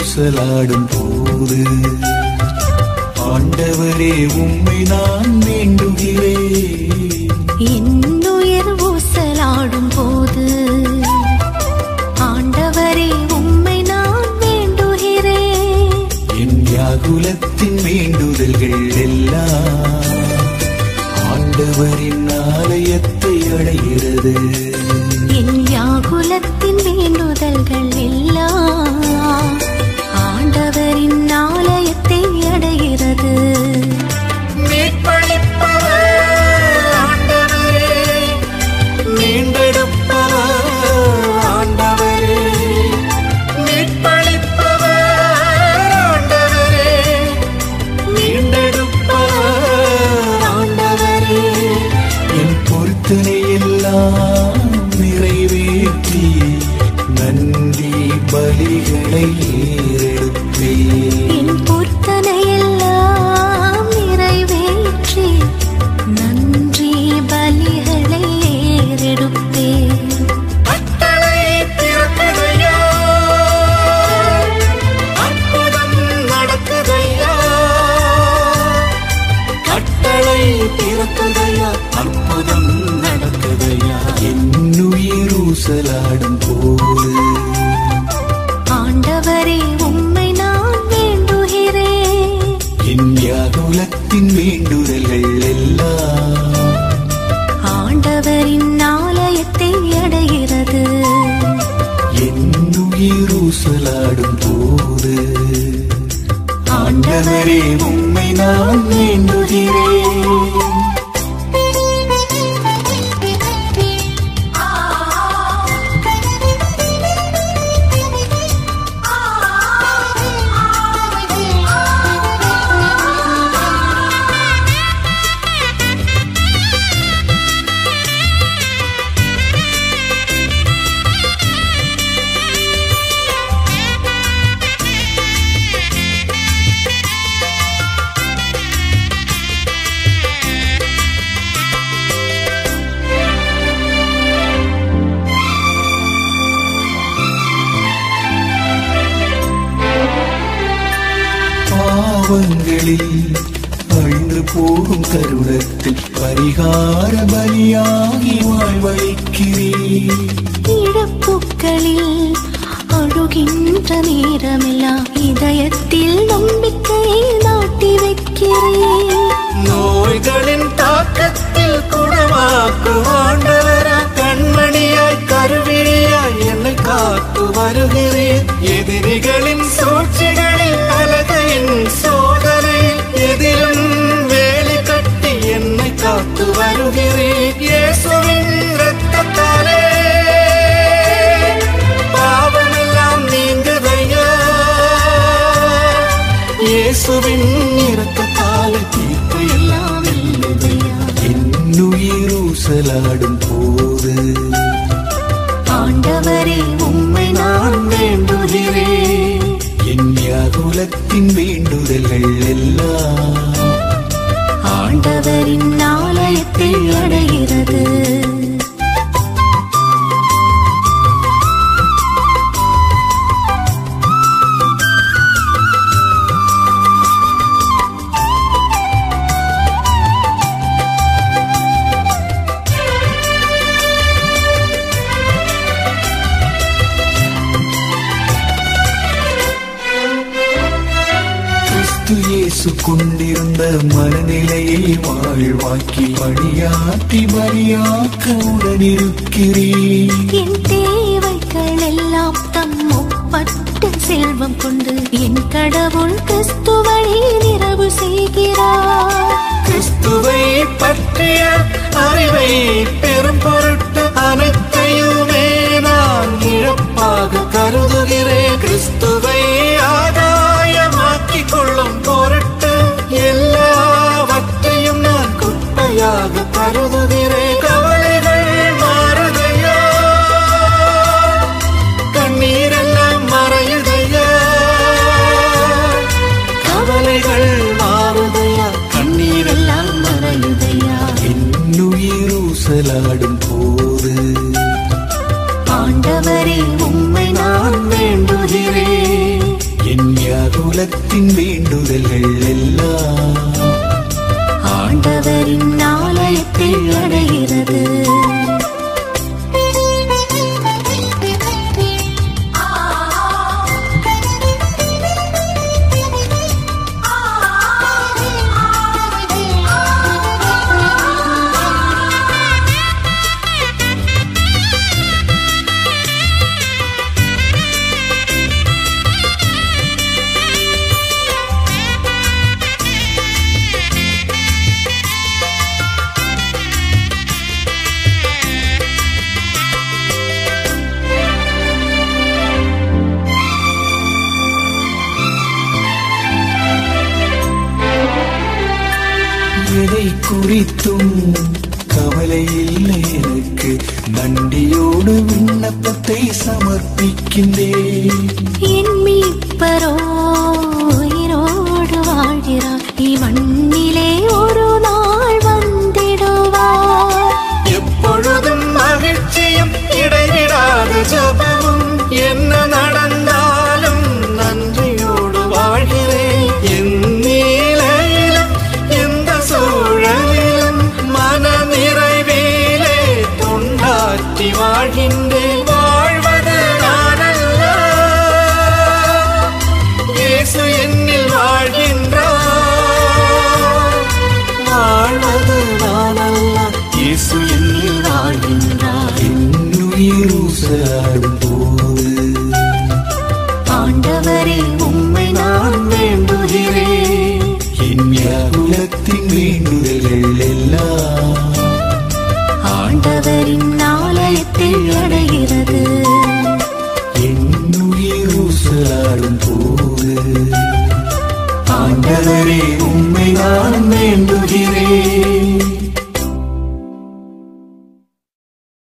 ஊசலாடும் போது ஆண்டவரே உம்மை நான் வேண்டுகிறேன் என்னுயிர் ஊசலாடும் போது ஆண்டவரே உம்மை நான் வேண்டுகிறேன் என் யாகுலத்தின் வேண்டுதல்கள் எல்லாம் ஆண்டவரின் ஆலயத்தை அடைகிறது என் யாகுலத்தின் வேண்டுதல்கள் எல்லாம் ஆண்டவரின் ஆலயத்தை அடைகிறது மீட்பளிப்பவர் ஆண்டவரே மீண்டெடுப்பவர் ஆண்டவரே மீட்பளிப்பவர் ஆண்டவரே மீண்டெடுப்பவர் ஆண்டவரே என் பொருத்தனை எல்லாம் நிறைவேற்றி நன்றி பலிகளை ஏறெடுப்பேன் என் பொருத்தனையெல்லாம் நிறைவேற்றி நன்றி பலிகளை ஏறெடுப்பேன் கட்டளை பிறக்குதையா அற்புதம் நடக்குதையா கட்டளை பிறக்குதையா அற்புதம் நடக்குதையா என்னுயிர் ஊசலாடும் போது ஆண்டவரே உம்மை நான் வேண்டுகிறேன் என் யாகுலத்தின் வேண்டுதல்கள் எல்லாம் ஆண்டவரின் ஆலயத்தை அடைகிறது என்னுயிர் ஊசலாடும் போது ஆண்டவரே உம்மை நான் வேண்டுகிறேன் பாவங்களில் அழிந்து போகும் தருணத்தில் பரிகார பலியாகி வாழ்வழிக்கிறேன் இழப்புக்களில் அழுகின்ற நேரமெல்லாம் இதயத்தில் நம்பிக்கையை நாட்டி வைக்கிறேன் நோய்களின் தாக்கத்தில் குணமாக்கு ஆண்டவரா கண்மணியாய் கருவிழியாய் என்னை காத்து வருகிறேன் எதிரிகளின் சூழ்ச்சிகளில் அலகையின் சோதனையில் எதிலும் வேலி கட்டி என்னை காத்து வருகிறேன் இயேசுவின் இரத்தத்தாலே பாவமெல்லாம் நீங்குதையா இயேசுவின் இரத்தத்தால் தீர்ப்பு எல்லாம் இல்லையா என்னுயிர் ஊசலாடும் போது ஆண்டவரே உம்மை நான் வேண்டுகிறேன் என் யாகுலத்தின் வேண்டுதல்கள் எல்லாம் ஆண்டவரின் ஆலயத்தை அடைகிறது கிறிஸ்து இயேசு கொண்டிருந்த மனநிலையை வாழ்வாக்கி பணியாற்றி பலியாக்க உடனிருக்கிறேன் என் தேவைகள் எல்லாம் தம் ஒப்பற்ற செல்வம் கொண்டு என் கடவுள் கிறிஸ்து வழி நிறைவு செய்கிறார் கிறிஸ்துவை பற்றிய அறிவை பெரும் பொருட்டு அனைத்தையுமே நான் இழப்பாக கருதுகிறேன் கிறிஸ்துவை ஆதாயமாக்கிக் கொள்ளும் பொருட்டு எல்லாவற்றையும் நான் குப்பையாக கருதுகிறேன் கவலைகள் மாறுதையா கண்ணீரெல்லாம் மறையுதையா கவலைகள் மாறுதையா கண்ணீரெல்லாம் மறையுதையா என்னுயிர் ஊசலாடும் போது ஆண்டவரே உம்மை நான் வேண்டுகிறேன் குலத்தின் வேண்டுதல்கள் எல்லாம் ஆண்டவரின் ஆலயத்தில் அடைகிறது எதை குறித்தும் கவலை இல்லை எனக்கு நன்றியோடு விண்ணப்பத்தை சமர்ப்பிக்கின்றேன் என் மீட்பரோ உயிரோடு வாழ்கிறார் இவண்ணிலே ஒரு நாள் வந்திடுவார் எப்பொழுதும் மகிழ்ச்சியும் இடைவிடாத ஜபமும் என்ன நடந்தாலும் நன்றியோடு வாழ்கிறேன் என் நிலையிலும் எந்த சூழலிலும் மன நிறைவேலே தொண்டாற்றி வாழ்கின்றேன் வாழ்வது நானல்ல இயேசு என்னில் வாழ்கின்றார் வாழ்வது நானல்ல இயேசு என்னில் வாழ்கின்றார் என்னுயிர் ஊசலாடும் போது ஆண்டவரே உம்மை நான் வேண்டுகிறேன் என் குலத்தின் வேண்டுதல்கள் எல்லாம் ஆண்டவரின் ஆலயத்தில் அடைகிறது என்னுயிர் ஊசலாடும் போது ஆண்டவரே உம்மை நான் வேண்டுகிறேன்